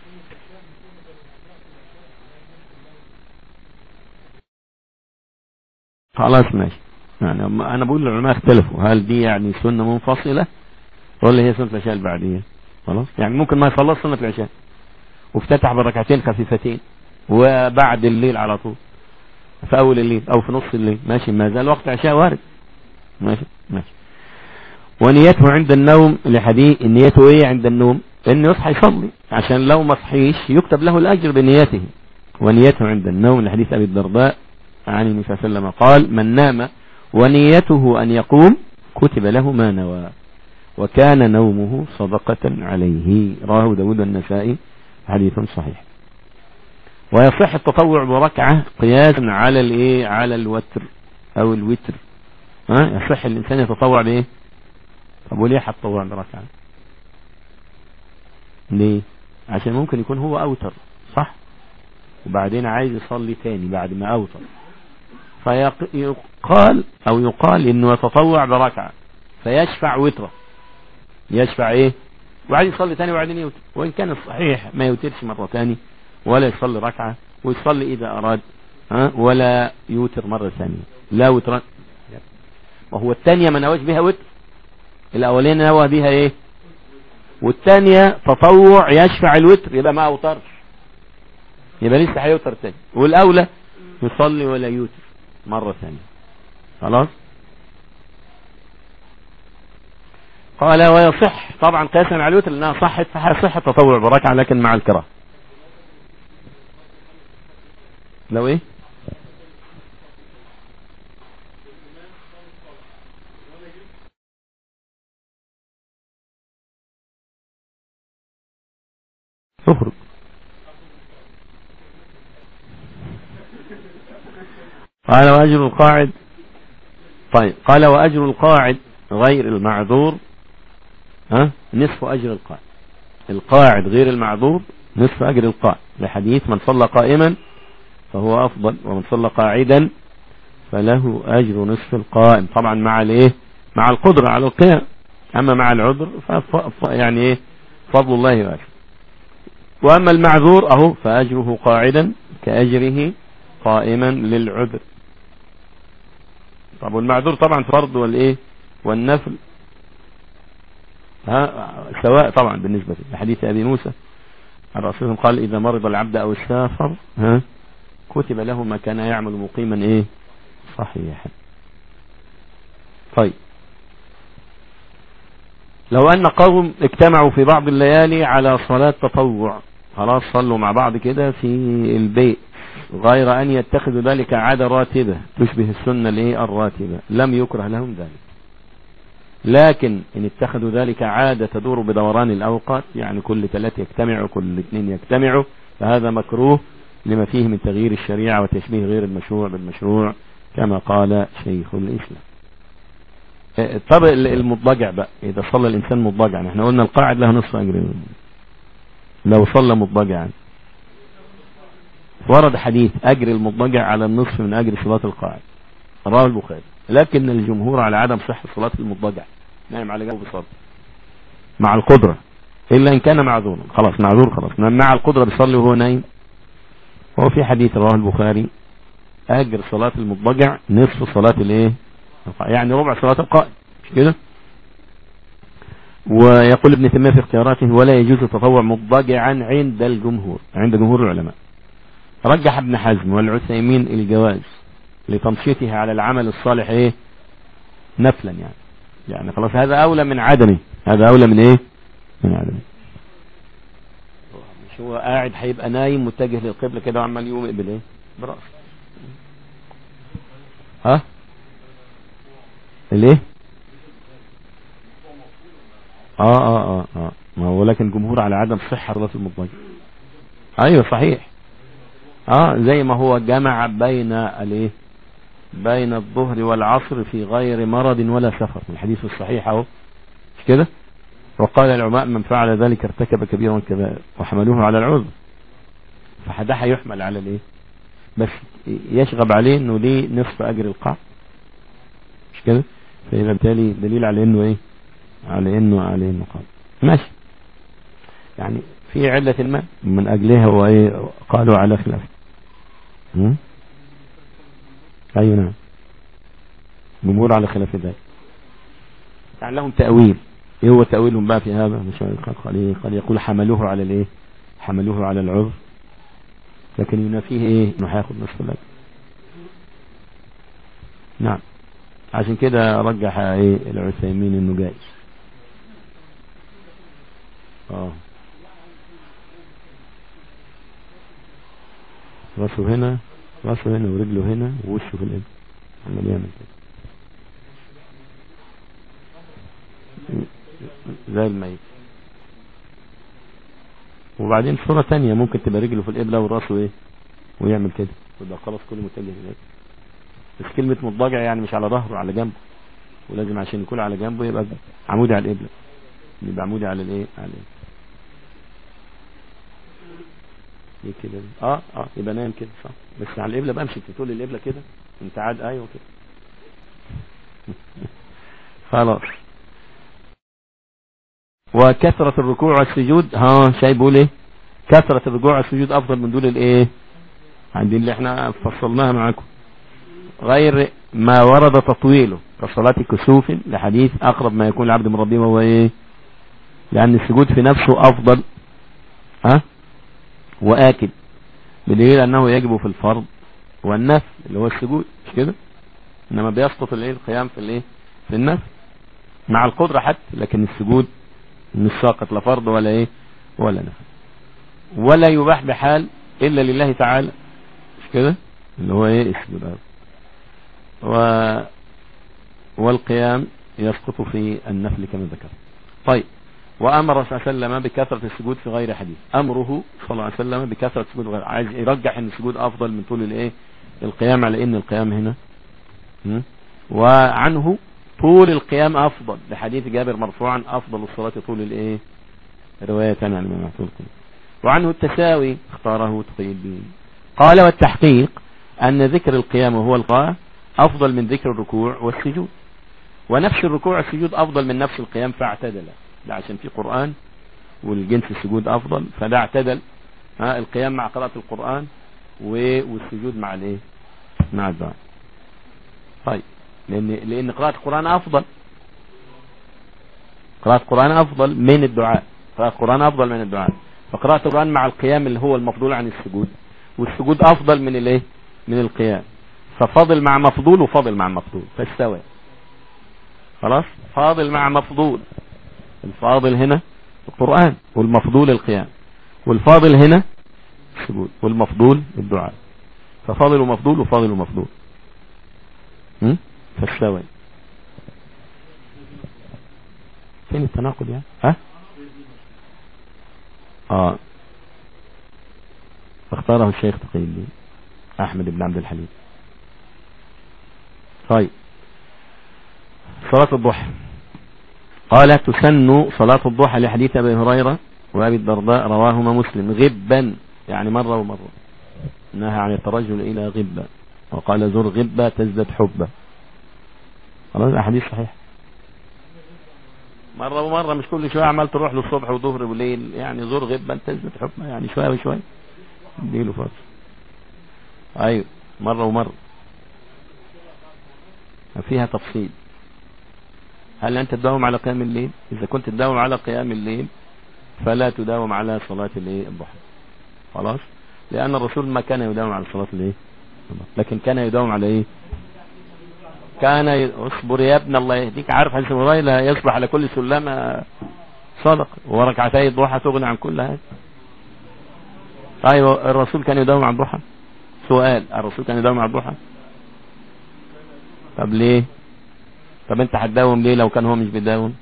خلاص ماشي يعني انا بقول العلماء اختلفوا هل دي يعني سنة منفصلة ولا هي سنة العشاء البعدية خلاص يعني ممكن ما يصلى سنة العشاء وافتتح بركعتين خفيفتين وبعد الليل على طول في اول الليل او في نص الليل ماشي ما زال وقت عشاء وارد ماشي ماشي ونيته عند النوم لحديث نيته ايه عند النوم انه يصحى يصلي عشان لو ما صحيش يكتب له الاجر بنيته ونيته عند النوم لحديث ابي الدرداء عن النبي صلى الله عليه وسلم قال من نام ونيته ان يقوم كتب له ما نوى وكان نومه صدقة عليه رواه داود النسائي حديث صحيح ويصح التطوع بركعة قياسا على الايه على الوتر او الوتر ها يصح الانسان يتطوع بايه طب وليه هتطوع بركعة ليه عشان ممكن يكون هو اوتر صح وبعدين عايز يصلي تاني بعد ما اوتر فيقال او يقال انه يتطوع بركعة فيشفع وتره يشفع ايه وبعدين يصلي تاني وبعدين يوتر وان كان الصحيح ما يوترش مرة تاني ولا يصلي ركعة ويصلي اذا اراد ها ولا يوتر مرة ثانية لا وتر وهو الثانية ما نواش بها وتر الاولين نوى بها ايه والثانية تطوع يشفع الوتر يبقى ما اوترش يبقى لسه هيوتر تاني والاولى يصلي ولا يوتر مرة ثانية خلاص قال ويصح طبعا قياسا على الوتر لانها صحت فصح التطوع بركعة لكن مع الكراهه لو ايه اخرج قال واجر القاعد طيب قال واجر القاعد غير المعذور ها نصف اجر القاعد القاعد غير المعذور نصف اجر القاعد لحديث من صلى قائما فهو افضل ومن صلى قاعدا فله أجر نصف القائم طبعا مع الايه مع القدرة على القيام أما مع العذر ف يعني ايه فضل الله واسع وأما المعذور أهو فأجره قاعدا كأجره قائما للعذر طب والمعذور طبعا فرض والايه والنفل ها سواء طبعا بالنسبة لحديث أبي موسى الرسول قال إذا مرض العبد أو السافر ها كتب له ما كان يعمل مقيما إيه صحيحا طيب لو أن قوم اجتمعوا في بعض الليالي على صلاة تطوع خلاص صلوا مع بعض كده في البيت غير أن يتخذوا ذلك عادة راتبة تشبه السنة الايه الراتبة لم يكره لهم ذلك لكن إن اتخذوا ذلك عادة تدور بدوران الأوقات يعني كل ثلاثة يجتمعوا كل اثنين يجتمعوا فهذا مكروه لما فيه من تغيير الشريعة وتشبيه غير المشروع بالمشروع كما قال شيخ الإسلام اه، طب المضجع بقى إذا صلى الإنسان مضجعا احنا قلنا القاعد له نصف أجر لو صلى مضجعا ورد حديث أجر المضجع على النصف من أجر صلاة القاعد رواه البخاري لكن الجمهور على عدم صحة صلاة المضجع نايم على جنبه بصلاة مع القدرة إلا إن كان معذورا خلاص معذور خلاص مع القدرة بيصلي وهو نايم هو في حديث رواه البخاري أجر صلاة المضجع نصف صلاة الايه يعني ربع صلاة القائم مش كده ويقول ابن تيمية في اختياراته ولا يجوز التطوع مضجعا عند الجمهور عند جمهور العلماء رجح ابن حزم والعثيمين الجواز لتنشيطها على العمل الصالح ايه نفلا يعني يعني خلاص هذا اولى من عدمه هذا اولى من ايه من عدمه مش هو قاعد هيبقى نايم متجه للقبلة كده وعمال يقوم بالايه برأس ها الايه اه اه اه اه ما هو لكن جمهور على عدم صحة صلاة المضطجع ايوه صحيح اه زي ما هو جمع بين الايه بين الظهر والعصر في غير مرض ولا سفر الحديث الصحيح اهو مش كده وقال العلماء من فعل ذلك ارتكب كبيرا كبائر وحملوه على العذر فده هيحمل على الايه بس يشغب عليه انه ليه نصف اجر القاع مش كده فيبقى بالتالي دليل على انه ايه على انه على انه قال ماشي يعني في علة ما من اجلها هو ايه قالوا على خلاف اي نعم جمهور على خلاف ذلك يعني لهم تأويل ايه هو تأويلهم بقى في هذا مش قال قال يقول حملوه على الايه حملوه على العذر لكن ينافيه ايه انه هياخد نصف الاجر نعم عشان كده رجح ايه العثيمين انه جائز اه راسه هنا راسه هنا ورجله هنا ووشه في الابن عمال يعمل كده زي الميت وبعدين صورة تانية ممكن تبقى رجله في القبلة وراسه ايه ويعمل كده ويبقى خلاص كله متجه هناك بس كلمة مضاجع يعني مش على ظهره على جنبه ولازم عشان يكون على جنبه يبقى عمودي على القبلة يبقى عمودي على الايه على الايه ايه كده اه اه يبقى نايم كده صح بس على القبلة بقى مش تقول القبلة كده انت عاد ايوه كده خلاص وكثرة الركوع والسجود ها شايف بيقول ايه كثرة الركوع والسجود افضل من دول الايه عندي اللي احنا فصلناها معاكم غير ما ورد تطويله كصلاة كسوف لحديث اقرب ما يكون العبد من ربه وهو ايه لان السجود في نفسه افضل ها واكد بدليل انه يجب في الفرض والنفل اللي هو السجود مش كده انما بيسقط الايه القيام في الايه في النفل مع القدرة حتى لكن السجود مش ساقط لا فرض ولا ايه ولا نفل ولا يباح بحال الا لله تعالى مش كده اللي هو ايه السجود و والقيام يسقط في النفل كما ذكر طيب وامر صلى الله عليه وسلم بكثرة السجود في غير حديث امره صلى الله عليه وسلم بكثرة السجود غير عايز يرجح ان السجود افضل من طول الايه القيام على ان القيام هنا وعنه طول القيام افضل لحديث جابر مرفوعا افضل الصلاة طول الايه رواية عن الامام طول وعنه التساوي اختاره تقي الدين قال والتحقيق ان ذكر القيام وهو القاء افضل من ذكر الركوع والسجود ونفس الركوع والسجود افضل من نفس القيام فاعتدل ده عشان في قرآن والجنس السجود افضل فده اعتدل ها القيام مع قراءة القرآن والسجود مع الايه مع الدعاء طيب لان لان قراءة القرآن افضل قراءة القرآن افضل من الدعاء قراءة القرآن افضل من الدعاء فقراءة القرآن مع القيام اللي هو المفضول عن السجود والسجود افضل من الايه من القيام ففاضل مع مفضول وفاضل مع مفضول فاستوى خلاص فاضل مع مفضول الفاضل هنا القرآن والمفضول القيام والفاضل هنا السجود والمفضول الدعاء ففاضل ومفضول وفاضل ومفضول فاستوى فين التناقض يعني ها اه فاختاره الشيخ تقي الدين احمد بن عبد الحليم طيب صلاة الضحى قال تسن صلاة الضحى لحديث ابي هريرة وابي الدرداء رواهما مسلم غبا يعني مرة ومرة نهى عن الترجل الى غبة وقال زر غبة تزدد حبة خلاص احاديث صحيح مرة ومرة مش كل شوية عمال تروح له الصبح وظهر وليل يعني زور غبة تزدد حبة يعني شوية وشوية اديله فرصة ايوه مرة ومرة فيها تفصيل هل انت تداوم على قيام الليل اذا كنت تداوم على قيام الليل فلا تداوم على صلاة الايه الضحى خلاص لان الرسول ما كان يداوم على صلاة الايه لكن كان يداوم على ايه كان ي... اصبر يا ابن الله يهديك عارف حديث لا يصبح على كل سلامة صدق وركعتي الضحى تغني عن كل هذا طيب الرسول كان يداوم على الضحى سؤال الرسول كان يداوم على الضحى طب ليه طب انت هتداوم ليه لو كان هو مش بيداوم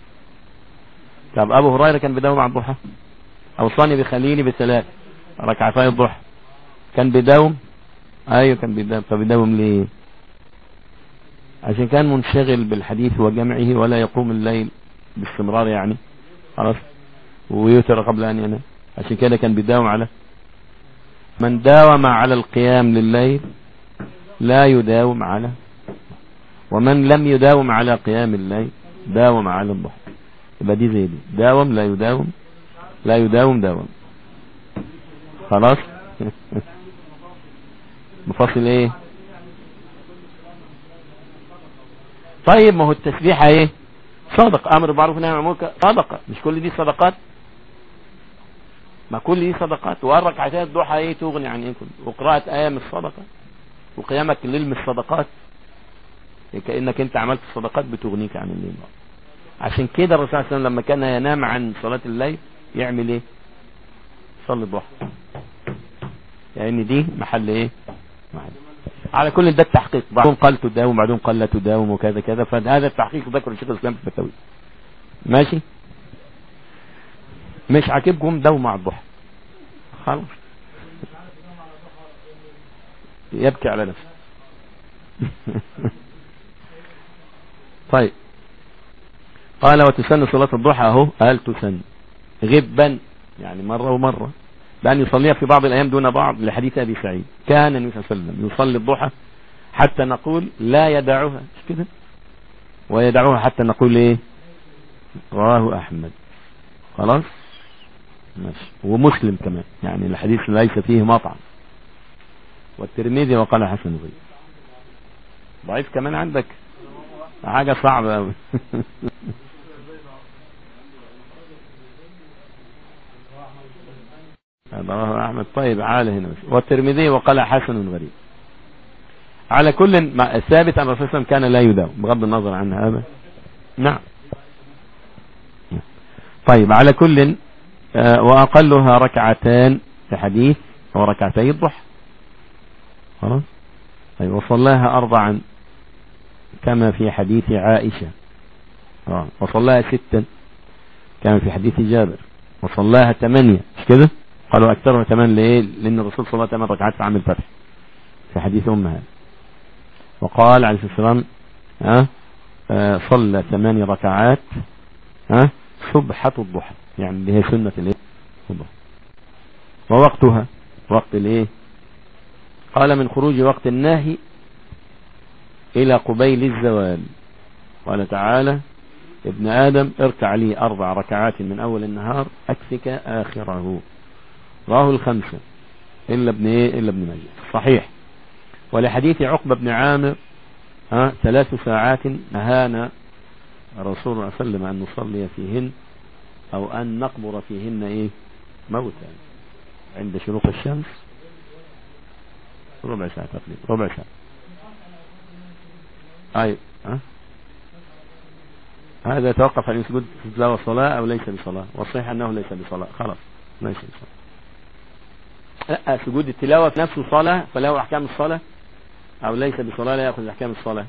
طب ابو هريره كان بيداوم على الضحى اوصاني بخليلي بثلاث ركعتي الضحى كان بيداوم ايوه كان بيداوم فبيداوم ليه عشان كان منشغل بالحديث وجمعه ولا يقوم الليل باستمرار يعني خلاص ويوتر قبل ان ينام عشان كده كان بيداوم على من داوم على القيام لليل لا يداوم على ومن لم يداوم على قيام الليل داوم على الضحى يبقى دي زي دي داوم لا يداوم لا يداوم داوم خلاص مفصل ايه طيب ما هو التسبيح ايه صدق امر بالمعروف ونهي عن المنكر صدقه مش كل دي صدقات ما كل دي صدقات وقال ركعتين الضحى ايه تغني عن ايه كله وقراءة ايه من الصدقة وقيامك الليل من الصدقات كأنك انت عملت الصدقات بتغنيك عن الليل عشان كده الرسول صلى الله عليه وسلم لما كان ينام عن صلاة الليل يعمل ايه يصلي الضحى يعني دي محل ايه محل على كل ده التحقيق بعضهم قال تداوم بعضهم قال لا تداوم وكذا كذا فهذا التحقيق ذكر الشيخ الاسلام في الفتاوي ماشي مش عاجبكم داوم مع الضحى خلاص يبكي على نفسه طيب قال وتسن صلاة الضحى اهو قال تسن غبا يعني مرة ومرة بأن يصليها في بعض الأيام دون بعض لحديث أبي سعيد كان النبي صلى الله عليه وسلم يصلي الضحى حتى نقول لا يدعوها مش كده ويدعوها حتى نقول ايه رواه أحمد خلاص ماشي ومسلم كمان يعني الحديث ليس فيه مطعم والترمذي وقال حسن غريب ضعيف كمان عندك حاجة صعبة أوي رواه أحمد طيب عالة هنا والترمذي وقال حسن غريب على كل ثابت أن الرسول صلى كان لا يداوم بغض النظر عن هذا نعم طيب على كل وأقلها ركعتان في حديث هو ركعتي الضحى خلاص طيب وصلاها أربعا كما في حديث عائشة وصلاها ستا كما في حديث جابر وصلاها ثمانية مش كده قالوا أكثرها ثمان ليه لأن الرسول صلى الله عليه وسلم ركعات في عام الفتح في حديث أمها وقال عليه الصلاة والسلام ها آه صلى ثمان ركعات ها صبحة الضحى يعني اللي هي سنة الايه الضحى ووقتها وقت الايه قال من خروج وقت النهي إلى قبيل الزوال قال تعالى ابن آدم اركع لي أربع ركعات من أول النهار أكفك آخره راه الخمسة إلا ابن إيه إلا ابن مجد صحيح ولحديث عقبة بن عامر ها ثلاث ساعات نهانا الرسول صلى الله عليه وسلم أن نصلي فيهن أو أن نقبر فيهن إيه موتا عند شروق الشمس ربع ساعة تقريبا ربع ساعة أي ها هذا يتوقف عن سجود التلاوة صلاة أو ليس بصلاة والصحيح أنه ليس بصلاة خلاص ليس بصلاة لا سجود التلاوة في نفسه صلاة فله أحكام الصلاة أو ليس بصلاة لا يأخذ أحكام الصلاة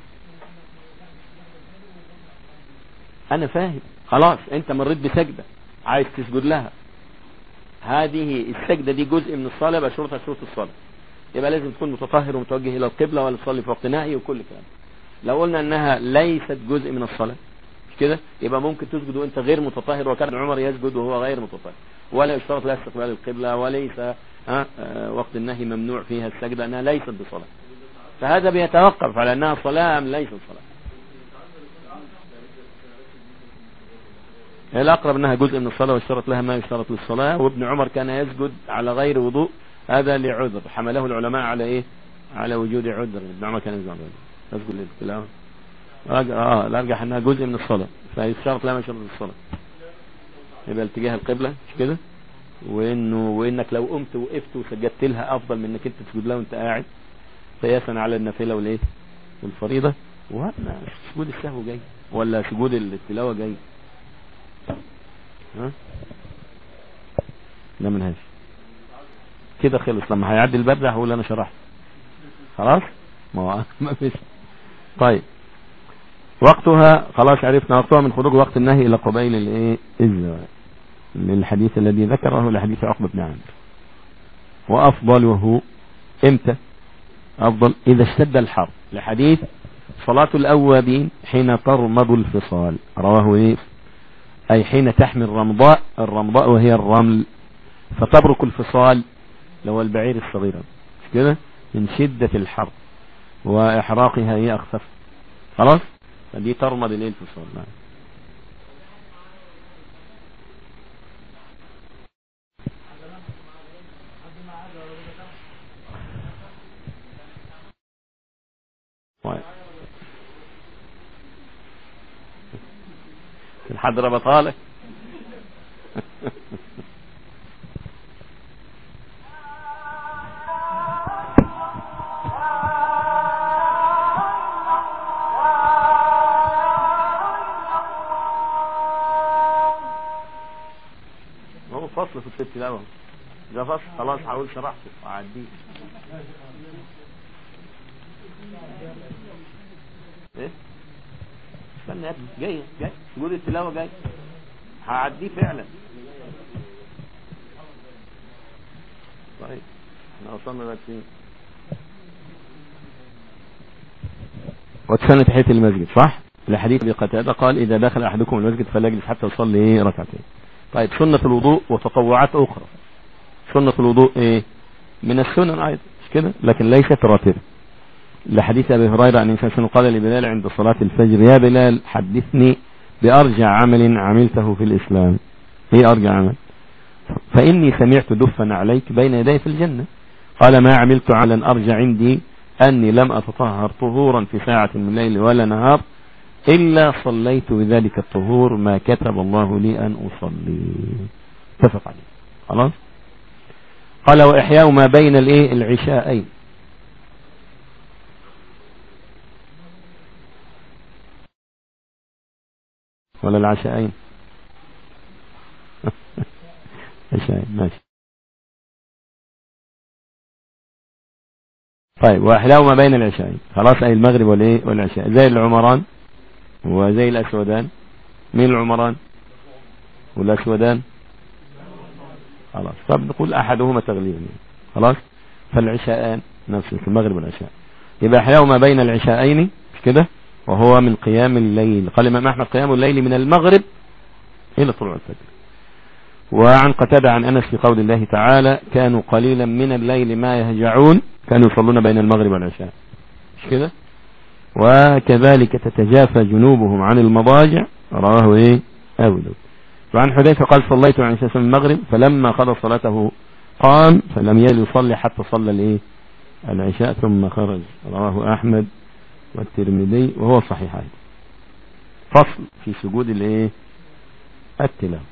أنا فاهم خلاص أنت مريت بسجدة عايز تسجد لها هذه السجدة دي جزء من الصلاة يبقى شروطها شروط الصلاة يبقى لازم تكون متطهر ومتوجه إلى القبلة ولا تصلي في وقت نهي وكل كلام لو قلنا أنها ليست جزء من الصلاة مش كده يبقى ممكن تسجد وانت غير متطهر وكان عمر يسجد وهو غير متطهر ولا يشترط لها استقبال القبلة وليس ها وقت النهي ممنوع فيها السجدة أنها ليست بصلاة فهذا بيتوقف على أنها صلاة أم ليست صلاة الأقرب أنها جزء من الصلاة واشترط لها ما يشترط للصلاة وابن عمر كان يسجد على غير وضوء هذا لعذر حمله العلماء على إيه على وجود عذر ابن عمر كان يسجد على يسجد للتلاوة اه الأرجح أنها جزء من الصلاة فيشترط لها ما يشترط للصلاة يبقى اتجاه القبلة مش كده وانه وانك لو قمت وقفت وسجدت لها افضل من انك انت تسجد لها وانت قاعد قياسا على النافله والايه والفريضه وانا سجود السهو جاي ولا سجود التلاوه جاي ها لا منهاش كده خلص لما هيعدي الباب ده هقول انا شرحت خلاص ما هو ما فيش طيب وقتها خلاص عرفنا وقتها من خروج وقت النهي الى قبيل الايه الزواج للحديث الذي ذكره لحديث عقبة بن عامر وأفضله إمتى أفضل إذا اشتد الحر لحديث صلاة الأوابين حين ترمض الفصال رواه إيه أي حين تحمي الرمضاء الرمضاء وهي الرمل فتبرك الفصال لو البعير الصغير كده من شدة الحر وإحراقها هي أخفف خلاص فدي ترمض الايه الفصال نعم حد ربطها لك هو فصل في الست الاول ده فصل خلاص هقول شرحته وأعديه ايه استنى يا ابني جاي جاي سجود التلاوه جاي هعديه فعلا طيب احنا وصلنا لغايه فين وتسنة تحية المسجد صح الحديث اللي قتادة قال إذا دخل أحدكم المسجد فلا يجلس حتى يصلي إيه ركعتين طيب سنة الوضوء وتطوعات أخرى سنة الوضوء إيه من السنن أيضا مش كده لكن ليست راتبة لحديث أبي هريرة عن النبي صلى قال لبلال عند صلاة الفجر يا بلال حدثني بأرجع عمل عملته في الإسلام إيه أرجع عمل فإني سمعت دفا عليك بين يدي في الجنة قال ما عملت على أرجع عندي أني لم أتطهر طهورا في ساعة من الليل ولا نهار إلا صليت بذلك الطهور ما كتب الله لي أن أصلي اتفق عليه خلاص قال وإحياء ما بين الإيه العشاءين ولا العشاءين عشاءين ماشي طيب واحلاه ما بين العشاءين خلاص اي المغرب والايه والعشاء زي العمران وزي الاسودان مين العمران والاسودان خلاص طب نقول احدهما تغليبا خلاص فالعشاءان نفس المغرب والعشاء يبقى احلاه ما بين العشاءين مش كده وهو من قيام الليل قال الإمام أحمد قيام الليل من المغرب إلى طلوع الفجر وعن قتادة عن أنس في قول الله تعالى كانوا قليلا من الليل ما يهجعون كانوا يصلون بين المغرب والعشاء مش كده وكذلك تتجافى جنوبهم عن المضاجع رواه ايه ابو داود وعن حذيفة قال صليت عن شاس المغرب فلما قضى صلاته قام فلم يل يصلي حتى صلى الايه العشاء ثم خرج رواه احمد والترمذي وهو صحيحين فصل في سجود الايه التلاوة